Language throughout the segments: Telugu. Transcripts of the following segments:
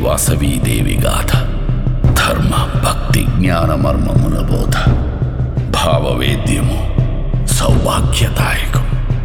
వాసవీదేవి గాథ ధర్మ భక్తి జ్ఞాన మర్మమున బోధ భావవేద్యము సౌభాగ్యదాయకం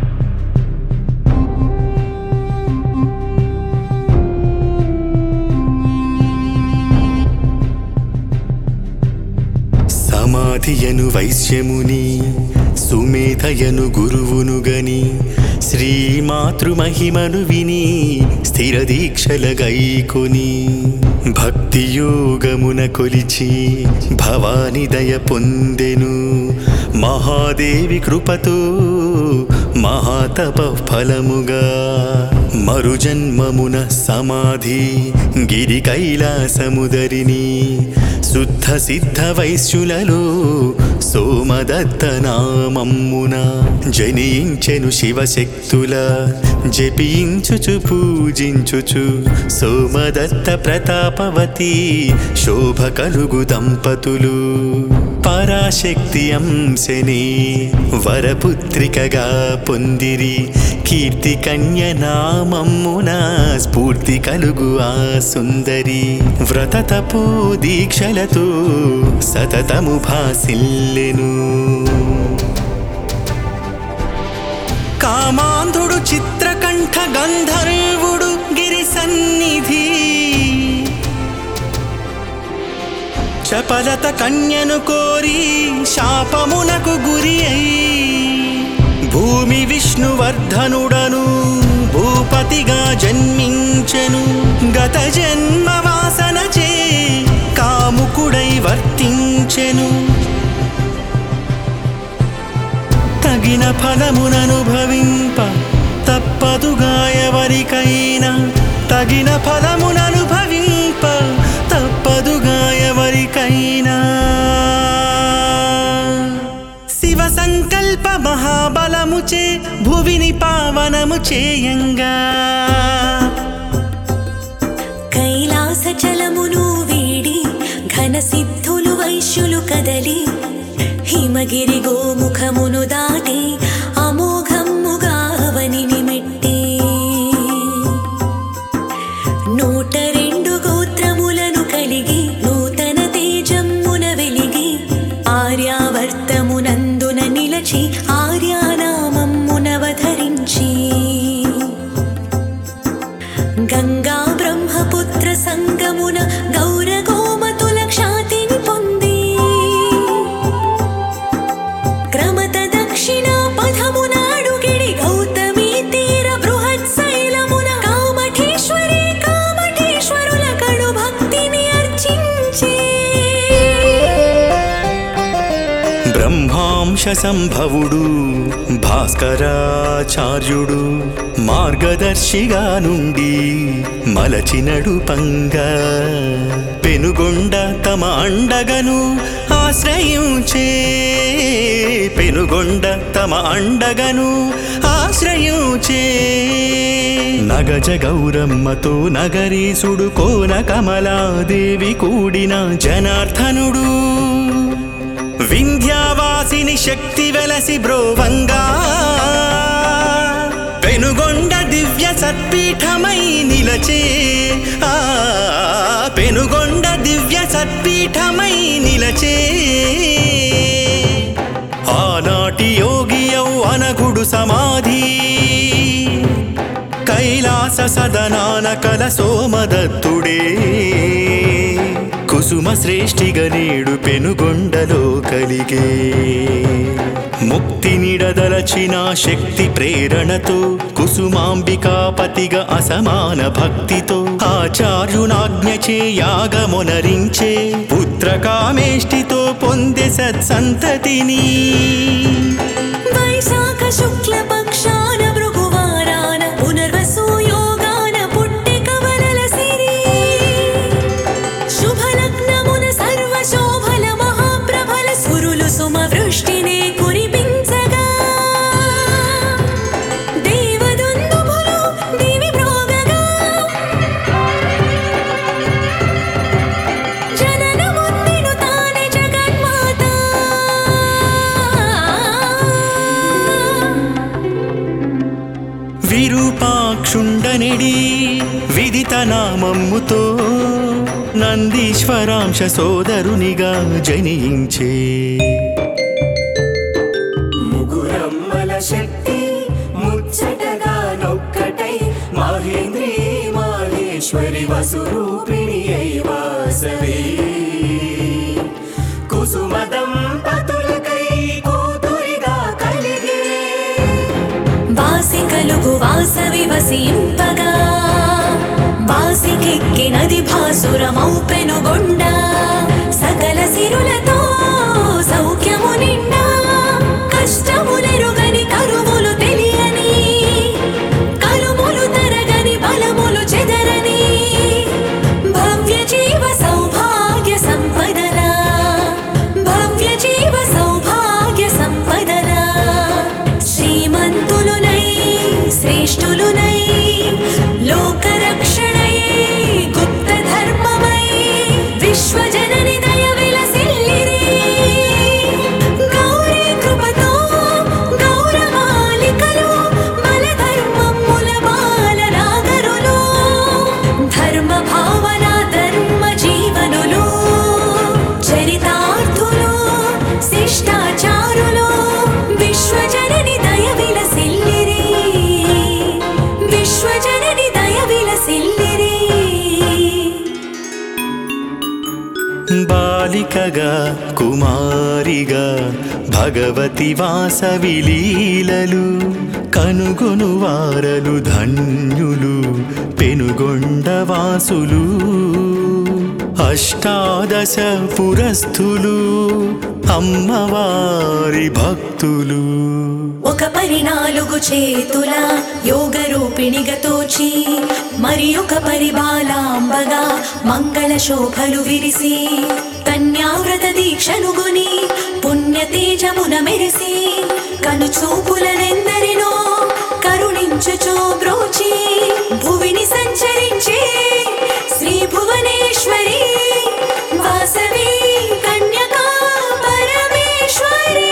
సమాధియను వైశ్యముని సుమేధయను గురువును గని శ్రీమాతృమహిమను విని స్థిర దీక్షల గైకొని భక్తియోగమున కొలిచి భవాని దయ పొందెను మహాదేవి కృపతో మహాతప ఫలముగా మరుజన్మమున సమాధి గిరి కైలాసముదరిని శుద్ధ సిద్ధ వైశ్యులలో సోమదత్త నామమ్మున జనించెను శివశక్తుల జపించుచు పూజించుచు సోమదత్త ప్రతాపవతి శోభ కలుగు దంపతులు పరాశక్తి అంశని వరపుత్రికగా పొందిరి కీర్తి కన్య నామమ్మున స్ఫూర్తి కలుగు ఆ సుందరి వ్రతతపో దీక్షలతో సతతము భాసిల్లెను కామాంధుడు చిత్రకంఠ గంధర్వుడు గిరి సన్నిధి చపలత కన్యను కోరి శాపమునకు గురి అయి భూమి విష్ణువర్ధనుడను భూపతిగా జన్మించెను గత జన్మ వాసనచే కాముకుడై వర్తించెను తగిన ఫలముననుభవింప తప్పదుగా ఎవరికైనా తగిన ఫలముననుభవింప తప్పదుగా ఎవరికైనా శివ సంకల్ప మహాబలముచే భువిని పావనము చేయంగా కైలాస జలమును వీడి ఘన సిద్ధులు వైశ్యులు కదలి హిమగిరి గోముఖమును దాటి అమోఘమ్ముగా అవనిని మెట్టి నూట రెండు గోత్రములను కలిగి నూతన తేజమ్మున వెలిగి ఆర్యావర్తమునందున నిలచి ఆర్యానామమ్మునవధరించి గంగా బ్రహ్మపుత్ర సంగమున గౌర గోమతుల క్షాతిని పొంది క్రమత దక్షిణ పథమున అడుగిడి గౌతమి తీర బృహత్ శైలమున కామఠేశ్వరి కామఠేశ్వరుల కడు భక్తిని అర్చించే బ్రహ్మాంశ సంభవుడు భాస్కరాచార్యుడు మార్గదర్శిగా నుండి మలచినడు పంగ పెనుగొండ తమ అండగను ఆశ్రయించే పెనుగొండ తమ అండగను ఆశ్రయించే నగజ గౌరమ్మతో నగరీసుడు కోన కమలాదేవి కూడిన జనార్దనుడు వింధ్యావాసిని శక్తి వెలసి బ్రోవంగా పెనుగొండ దివ్య సత్పీఠమై నిలచే ఆ పెనుగొండ దివ్య సత్పీఠమై నిలచే ఆనాటి యోగియౌ అనగుడు సమాధి కైలాస సదనాన కల సోమదత్తుడే కుసుమ శ్రేష్ఠిగా నేడు పెనుగొండలో కలిగే ముక్తి నిడదలచిన శక్తి ప్రేరణతో కుసుమాంబికాపతిగా అసమాన భక్తితో ఆచార్యునాజ్ఞచే యాగమునరించే పుత్రకామేష్టితో పొందే సత్సంతతిని వైశాఖ శుక్ల పక్షాన భృగువారాన పునర్వసు యోగాన పుట్టి కవలల సిరి శుభలగ్నమున సర్వ శోభల మహాప్రభల సురులు సుమ వృష్టినే కురిపించగా దేవదుందుభులు దేవి బ్రోగగా జననముందిను తానే జగన్మాత విరూపాక్షుండనిడి విదిత నామమ్ముతో నందీశ్వరాంశ సోదరునిగా జనించే ముగురమ్మల శక్తి ముచ్చటగా నొక్కటై మహేంద్రి మాహేశ్వరి వసురూపిణి అయి వాసవి కుసుమ దంపతులకై కూతురిగా కలిగే వాసి కలుగు వాసవి వసింపగా వాసికెక్కినది భాసురమౌ పెనుగొండ సకల సిరులతో సౌఖ్యము నిండా కష్టములెరుగని కరువులు తెలియని కలుములు తరగని బలములు చెదరని భవ్య జీవ సౌభాగ్య సంపదల భవ్య జీవ సౌభాగ్య సంపదల శ్రీమంతులునై శ్రేష్ఠులునై లోకరక్షణై గుప్త ధర్మమై విశ్వజనని దయ విలసిల్లిరి గౌరీ కృపతో గౌరవాలికలు బల ధర్మముల బాల నాగరులు ధర్మ భావన ధర్మ జీవనులు చరితార్థులు శిష్టాచారులు విశ్వజనని దయ విలసిల్లిరి విశ్వజనని దయ విలసిల్లిరి బాలికగా కుమారిగా భగవతి వాసవి లీలలు కనుగొను వారలు ధన్యులు పెనుగొండ వాసులు అష్టాదశ పురస్థులు అమ్మవారి భక్తులు ఒక పరి నాలుగు చేతుల యోగ రూపిణిగా తోచి మరి ఒక పరి బాలాంబగా మంగళ శోభలు విరిసి కన్యావ్రత దీక్షను గుని పుణ్య తేజమున మెరిసి కను చూపులనెందరినో కరుణించుచో బ్రోచి భువిని సంచరించే శ్రీ భువనేశ్వరి వాసవి కన్యకా పరమేశ్వరి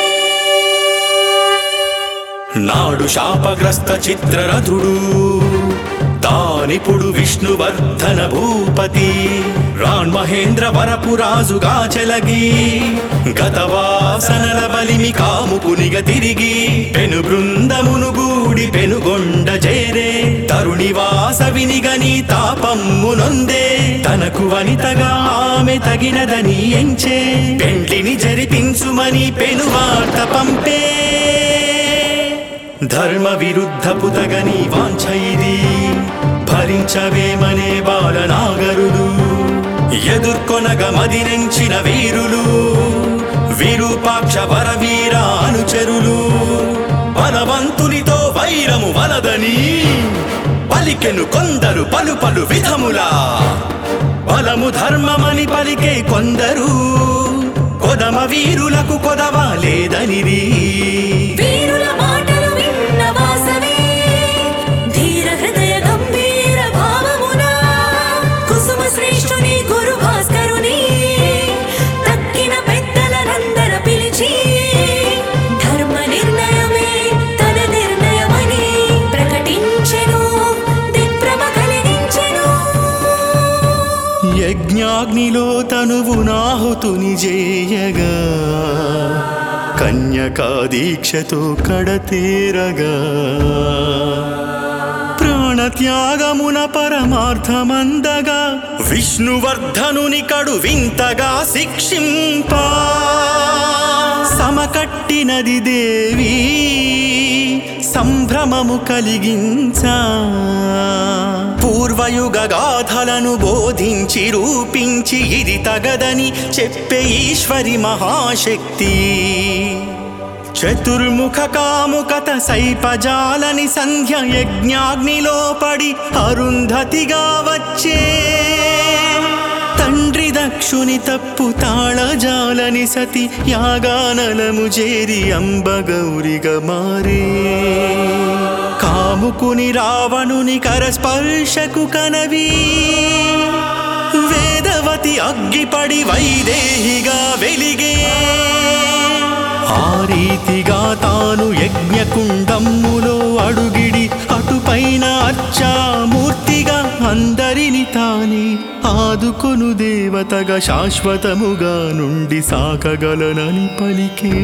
నాడు శాపగ్రస్త చిత్రరథుడు తానిపుడు విష్ణువర్ధన భూపతి రాణ్ మహేంద్ర వరపురాజుగా చెలగి గతవాసనల బలిమి కాముకునిగ తిరిగి పెను బృందమును గూడి పెనుగొండ చేరే తరుణి వాసవినిగని తాపమ్మునొందే తనకు వనితగా ఆమె తగినదని ఎంచే పెండ్లిని జరిపించుమని పెనువార్త పంపే ధర్మ విరుద్ధపు తగని వాంఛ ఇది భరించవేమనే బాలనాగరులు ఎదుర్కొనగ మదిరించిన వీరులు విరూపాక్ష వరవీర అనుచరులు బలవంతునితో వైరము వలదని పలికెను కొందరు పలు పలు విధములా బలము ధర్మమని పలికే కొందరు కొదమ వీరులకు కొదవ లేదనిది వీరుల మాటలు విన్న వాసవి ధీర హృదయ గంభీర భావమున కుసుమ శ్రేష్ఠుని గురు భాస్కరుని తక్కిన పెద్దలనందర పిలిచి ధర్మ నిర్ణయమే తన నిర్ణయమని ప్రకటించెను దిగ్భ్రమ కలిగించెను యజ్ఞాగ్నిలో తనువు నాహుతుని చేయగా కన్యకా దీక్షతో కడతేరగా ప్రాణత్యాగమున పరమార్థమందగా విష్ణువర్ధనుని కడు వింతగా శిక్షింపా సమకట్టినది దేవి సంభ్రమము కలిగించా పూర్వయుగ గాథలను బోధించి రూపించి ఇది తగదని చెప్పే ఈశ్వరి మహాశక్తి చతుర్ముఖ కాముకత సైపజాలని సంధ్య యజ్ఞాగ్నిలో పడి అరుంధతిగా వచ్చే తండ్రి దక్షుని తప్పు తాళజాలని సతి యాగానలము చేరి అంబగౌరిగా మారే కాముకుని రావణుని కరస్పర్శకు కనవి వేదవతి అగ్గిపడి వైదేహిగా వెలిగే ఆ రీతిగా తాను యజ్ఞకుండమ్ములో అడుగిడి అటుపైన అచ్చామూర్తిగా అందరిని తానే ఆదుకొను దేవతగా శాశ్వతముగా నుండి సాకగలనని పలికే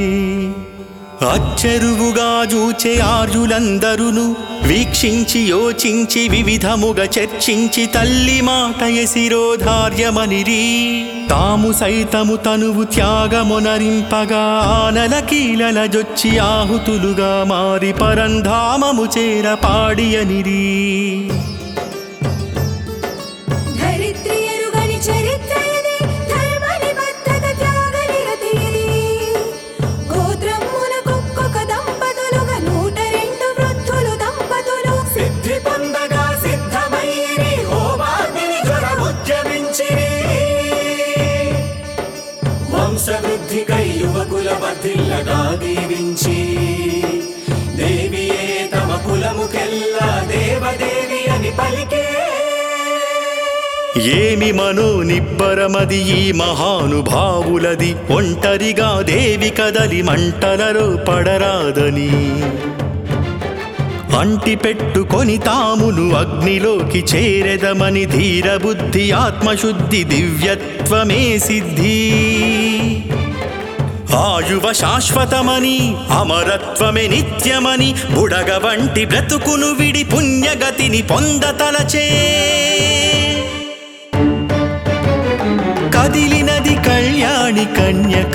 అచ్చెరువుగా చూచే ఆర్యులందరును వీక్షించి యోచించి వివిధముగా చర్చించి తల్లి మాట ఎసిరోధార్యమనిరి తాము సైతము తనువు త్యాగమునరింపగా ఆనల కీలల జొచ్చి ఆహుతులుగా మారి పరంధామము చేర పాడియనిరి ధరిత్రి ఎరుగని చరిత్ర ఇది ధర్మ నిబద్ధత త్యాగ నిరతి ఇది గోత్రమునకొక్కొక్క దంపతులుగా నూట రెండు వృద్ధులు దంపతులు సిద్ధి పొందగా సిద్ధమైరి హోమాగ్ని జ్వర ఉద్యమించిరి వంశవృద్ధికై యువకుల వర్ధిల్లగా దీవించి దేవియే తమ కులముకెల్లా దేవదేవి అని పలికే ఏమి మనో నిబ్బరమది ఈ మహానుభావులది ఒంటరిగా దేవి కదలి మంటలలో పడరాదని అంటి పెట్టుకొని తామును అగ్నిలోకి చేరెదమని ధీరబుద్ధి ఆత్మశుద్ధి దివ్యత్వమే సిద్ధి ఆయువ శాశ్వతమని అమరత్వమే నిత్యమని బుడగ వంటి బ్రతుకును విడి పుణ్యగతిని పొందతలచే కదిలినది కళ్యాణి కన్యక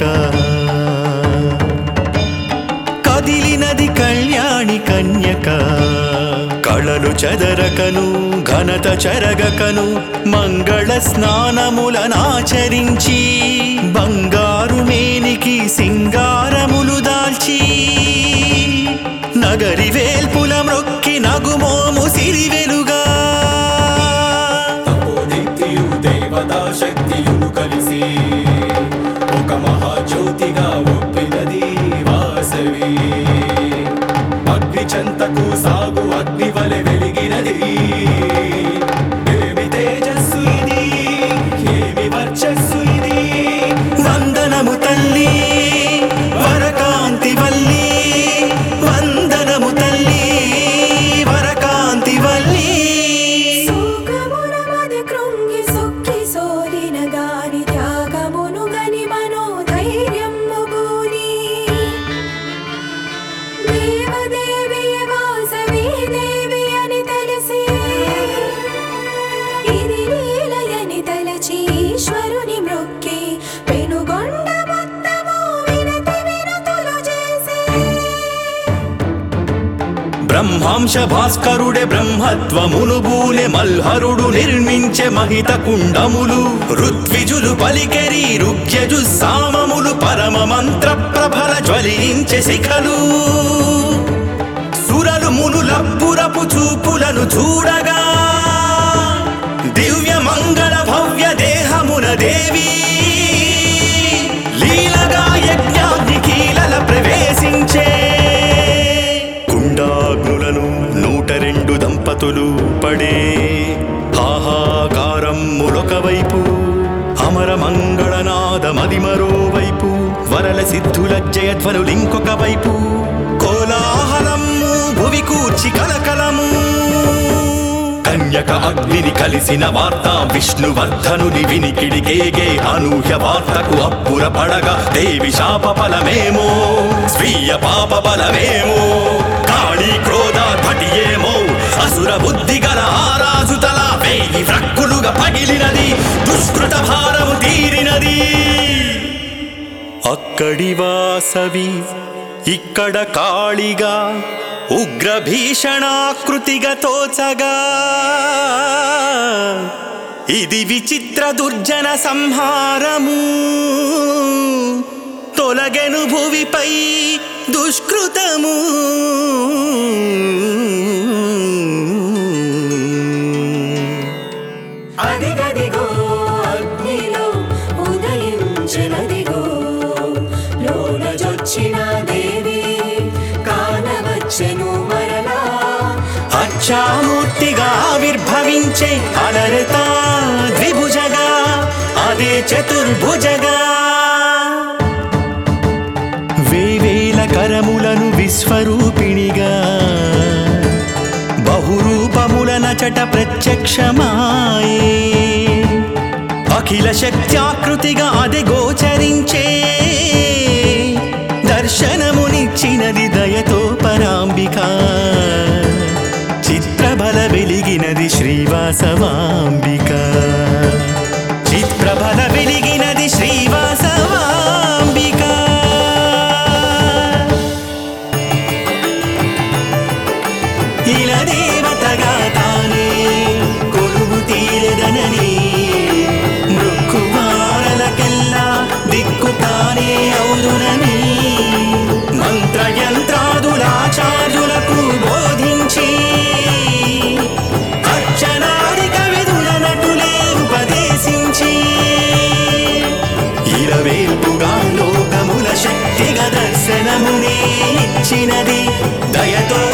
కదిలినది కళ్యాణి కన్యక కళలు చెదరకను ఘనత చెరగకను మంగళ స్నానములనాచరించి బంగారు మేనికి సింగారములు దాల్చి నగరి వేల్పుల మ్రొక్కి నగుమోము సిరివెలుగా తపోదీప్తియు దేవతా శక్తియును కలిసి ఒక మహాజ్యోతిగా ఒప్పినది వాసవి అగ్ని చెంతకు సాగు అగ్ని వలె వెలిగినది ఏమి తేజస్సు ఇది ఏమి వర్చస్సు ఇది వందనము తల్లి వరకాంతి వల్లి వందనము తల్లి వరకాంతి వల్లి సుఖమున మది కృంగి సొక్కి సోలిన గాని త్యాగమును గని మనోధైర్యము గూని దేవదేవి వాసవి దేవి అని తెలిసి ఇది లీలయని తలచి ఈశ్వరుని మ్రొక్కి పెనుగొండ మొత్తము వినతి వినతులు చేసి బ్రహ్మాంశ భాస్కరుడే బ్రహ్మత్వమును బూలె మల్హరుడు నిర్మించే మహిత కుండములు ఋత్విజులు పలికెరి రుగ్యజు సామములు పరమ మంత్ర ప్రభల జ్వలించే శిఖలు సురలు మునులబ్బురపు చూపులను చూడగా దివ్య మంగళ భవ్య దేహమున దేవి లీలగా యజ్ఞాగ్ని కీలల ప్రవేశించే కుండాగ్నులను నూట రెండు దంపతులు పడే హాహాకారం ములొక వైపు అమర మంగళనాదమది మరోవైపు వరల సిద్ధుల జయధ్వనులింకొక వైపు కోలాహలము భువి కూర్చి కలకలము కన్యక అగ్నిని కలిసిన వార్త విష్ణువర్ధనుని వినికిడికేగే అనూహ్య వార్తకు అప్పుర పడగా దేవి శాప ఫలమేమో స్వీయ పాప బలమేమో కాళీ క్రోధ భటియేమో అసుర బుద్ధి గల ఆరాజు తల వేయి వ్రక్కులుగా పగిలినది దుష్కృత భారము తీరినది అక్కడి వాసవి ఇక్కడ కాళిగా ఉగ్ర భీషణాకృతిగా తోచగా ఇది విచిత్ర దుర్జన సంహారము తొలగెను భువిపై దుష్కృతము అదిగదిగో అగ్నిలో ఉదయించినదిగో లోనజొచ్చిన దేవి కానవచ్చెను మరలా అచ్చామూర్తిగా ఆవిర్భవించే అలరత ద్విభుజగా అదే చతుర్భుజగా వేవేల కరములను విశ్వరూపిణిగా బహురూపములన అచట ప్రత్యక్షమాయే అఖిల శక్త్యాకృతిగా అది గోచరించే దర్శనమునిచ్చినది దయతో పరాంబిక చిత్రబల వెలిగినది శ్రీవాసవాంబిక చిత్రబల వెలిగినది శ్రీవాసవాంబిక ఇలా దేవతగా తానే కొలువు తీరదనని మృక్కువారలకెల్లా దిక్కు తానే అవుదునని మంత్రయంత్రాదులాచార్యులకు బోధించి అర్చనాదిక విధుల నటులే ఉపదేశించి ఇరవేల్పుగా లోకముల శక్తిగా దర్శనమునే ఇచ్చినది దయతో